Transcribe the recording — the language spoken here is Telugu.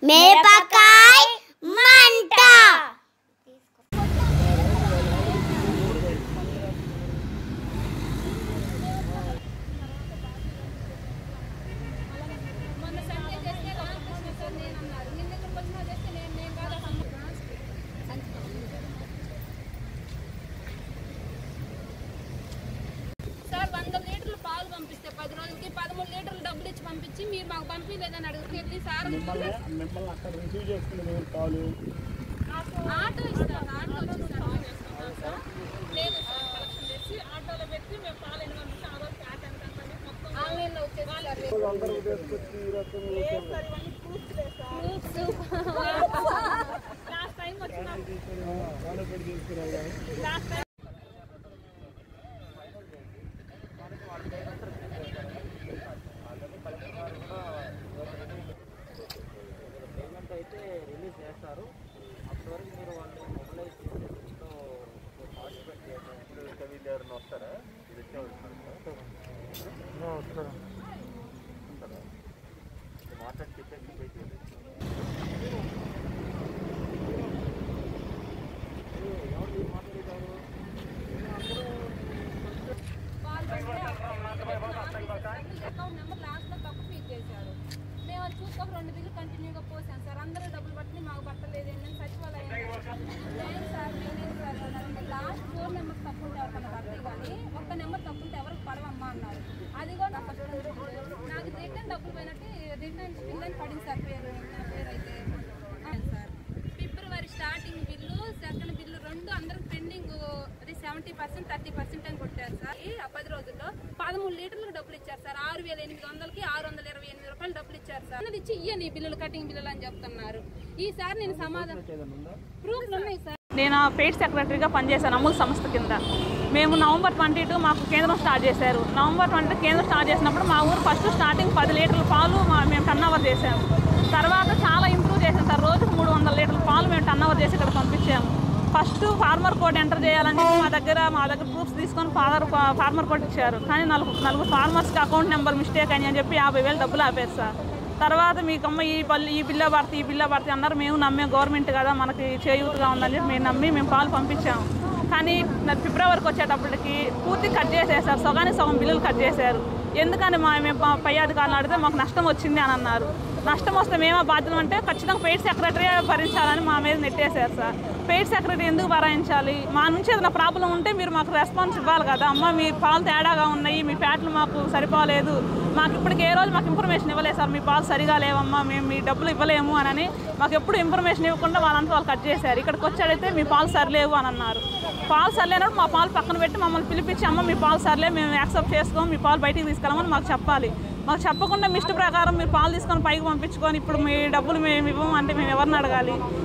మిరపకాయ మంట మొన్న సండే చేస్తే రామకృష్ణ సార్ నేను అన్నారు నిన్న ఇక్కడికి వచ్చినా చేస్తే నేను నేను కాదు అసలు సార్ వంద లీటర్లు పాలు పంపిస్తే పది రోజులకి పదమూడు లీటర్లు డబ్బులు ఇచ్చి పంపించి మీరు మాకు పంపించలేదని అడుగుతుంది సార్ మిమ్మల్ని మిమ్మల్ని అక్కడ రిసీవ్ చేసుకునే మీరు కాలు ఆటో ఇస్తాను ఆటో వచ్చిస్తాను లేదు సార్ కలెక్షన్ చేసి ఆటోలో పెట్టి మేము పాలు ఎన్ని పంపిస్తే ఆ రోజు ఆటో ఎంత అంటే మొత్తం ఆన్లైన్లో వచ్చేసి సార్ అందరూ తీసుకొచ్చి ఈ రకంగా లాస్ట్ టైం వచ్చిన చాలా పెట్టి తీసుకురావాలి లాస్ట్ టైం పేమెంట్ అయితే రిలీజ్ చేస్తారు అప్పటి వరకు మీరు వాళ్ళని మొబిలైజ్ చేసి దీంట్లో పార్టిసిపేట్ చేయాలి ఇప్పుడు వీళ్ళు ఎవరైనా వస్తారా ఇది వచ్చే వస్తారా ఉంటారా మాట్లాడి చెప్పేసి పోయి కాల్ చేస్తే అకౌంట్ నెంబర్ లాస్ట్లో తప్పు ఫీడ్ చేశారు మేము అది చూసుకోక రెండు బిల్లు కంటిన్యూగా పోసాం సార్ అందరూ డబ్బులు పట్టి మాకు పట్టలేదు ఏంటని సచివాలయం లేదు సార్ నేనేం సార్ లాస్ట్ ఫోర్ నెంబర్స్ తప్పు ఉంటే ఎవరికైనా పడతాయి కానీ ఒక్క నెంబర్ తప్పు ఉంటే ఎవరికి పడవమ్మా అన్నారు అది కూడా నాకు ఫస్ట్ నాకు రిటర్న్ డబ్బులు పోయినట్టు రిటర్న్ బిల్ అని పడింది సార్ పేరు నా పేరు అయితే అవును sir February starting bill second bill రెండు అందరికి పెండింగ్ అది సెవెంటీ పర్సెంట్ థర్టీ పర్సెంట్ అని కొట్టారు సార్ ఈ ఆ పది రోజుల్లో పదమూడు లీటర్లకు డబ్బులు ఇచ్చారు సార్ ఆరు వేల ఎనిమిది వందలకి ఆరు వందల ఇరవై ఎనిమిది రూపాయలు డబ్బులు ఇచ్చారు సార్ అన్నది ఇచ్చి ఇయ్యని బిల్లులు కటింగ్ బిల్లులు అని చెప్తున్నారు ఈసారి నేను సమాధానం ప్రూఫ్లు ఉన్నాయి సార్ నేను పెయిడ్ సెక్రటరీగా పనిచేశాను అమూల్ సంస్థ కింద మేము నవంబర్ ట్వంటీ టూ మాకు కేంద్రం స్టార్ట్ చేశారు నవంబర్ ట్వంటీ కేంద్రం స్టార్ట్ చేసినప్పుడు మా ఊరు ఫస్ట్ స్టార్టింగ్ పది లీటర్ల పాలు మా మేము టర్న్ ఓవర్ చేసాము తర్వాత చాలా ఇంప్రూవ్ చేసాం సార్ రోజుకు మూడు వందల లీటర్ల పాలు మేము టర్న్ ఓవర్ చేసి ఇక్కడ పంపించాము ఫస్ట్ ఫార్మర్ కోడ్ ఎంటర్ చేయాలని చెప్పి మా దగ్గర మా దగ్గర ప్రూఫ్స్ తీసుకొని ఫాదర్ ఫార్మర్ కోడ్ ఇచ్చారు కానీ నలుగురు నలుగురు ఫార్మర్స్కి అకౌంట్ నెంబర్ మిస్టేక్ అని అని చెప్పి యాభై వేలు డబ్బులు ఆపేస్తారు సార్ తర్వాత మీకమ్మ ఈ పల్లి ఈ బిల్ల పడితే ఈ బిల్ల పడితే అన్నారు మేము నమ్మే గవర్నమెంట్ కదా మనకి చేయూతగా ఉందని చెప్పి మేము నమ్మి మేము పాలు పంపించాము కానీ నా ఫిబ్రవరికి వచ్చేటప్పటికి పూర్తి కట్ చేసేసారు సగానికి సగం బిల్లులు కట్ చేశారు ఎందుకని మా మేము ప- పై అధికారులు అడిగితే మాకు నష్టం వచ్చింది అని అన్నారు నష్టం వస్తే మేమా బాధ్యత అంటే ఖచ్చితంగా పెయిడ్ సెక్రటరీ భరించాలని మా మీద నెట్టేశారు సార్ పెయిడ్ సెక్రటరీ ఎందుకు భరాయించాలి మా నుంచి ఏదైనా ప్రాబ్లం ఉంటే మీరు మాకు రెస్పాన్స్ ఇవ్వాలి కదా అమ్మ మీ పాలు తేడాగా ఉన్నాయి మీ ఫ్యాట్లు మాకు సరిపోలేదు మాకు ఇప్పటికి ఏ రోజు మాకు ఇన్ఫర్మేషన్ ఇవ్వలేదు సార్ మీ పాలు సరిగా లేవమ్మా మేము మీ డబ్బులు ఇవ్వలేము అని మాకు ఎప్పుడు ఇన్ఫర్మేషన్ ఇవ్వకుండా వాళ్ళంతా వాళ్ళు కట్ చేశారు ఇక్కడికి వచ్చి అడిగితే మీ పాలు సరిలేవు అని అన్నారు పాలు సరిలేనప్పుడు మా పాలు పక్కన పెట్టి మమ్మల్ని పిలిపించి అమ్మ మీ పాలు సరిలే మేము యాక్సెప్ట్ చేసుకోము మీ పాలు బయటికి తీసుకెళ్ళమని మాకు చెప్పాలి మాకు చెప్పకుండా మీ ఇష్ట ప్రకారం మీరు పాలు తీసుకొని పైకి పంపించుకొని ఇప్పుడు మీ డబ్బులు మేము ఇవ్వము అంటే మేము ఎవరిని అడగాలి